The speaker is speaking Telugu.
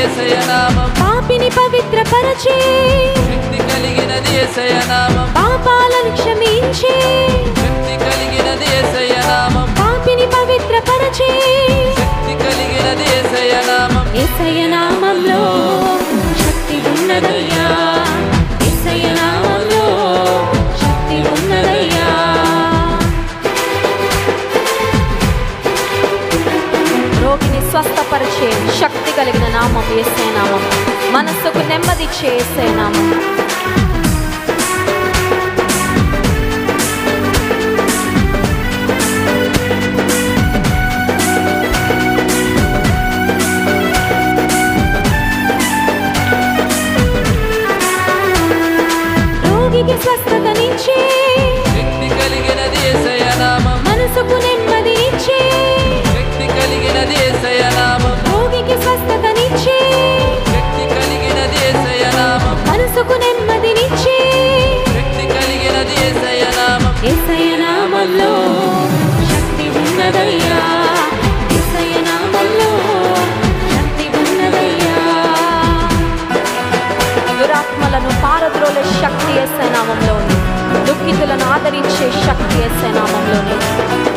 ఏసయ నామం పాపిని పవిత్రపరచే శక్తి కలిగినది ఏసయ నామం పాపాలను క్షమించే శక్తి కలిగినది ఏసయ నామం పాపిని పవిత్రపరచే శక్తి కలిగినది ఏసయ నామం ఎసయ నామంలో శక్తి ఉన్నదయ్యా ఎసయ నామంలో శక్తి ఉన్నదయ్యా రోగిని స్వస్థపరిచే శక్తి కలిగిన నామం ఏసే నామం మనస్సుకు నెమ్మదిచ్చే ఏసే నామం రోగికి స్వస్థతనిచ్చే శక్తి కలిగినది ఏసయ నామం మనసుకు నెమ్మదినిచ్చే శక్తి కలిగినది ఏసయ నామం రోగికి స్వస్థతనిచ్చే శక్తి కలిగినది ఏసయ నామం మనసుకు నెమ్మదినిచ్చే శక్తి కలిగినది ఏసయ నామం ఎసయ నామంలో శక్తి ఉన్నదయ్యా ఎసయ నామంలో శక్తి ఉన్నదయ్యా దురాత్మలను పారద్రోలే శక్తి ఎస్ఐ నామంలోని దుఃఖితులను ఆదరించే శక్తి ఎస్ఐ నామంలోని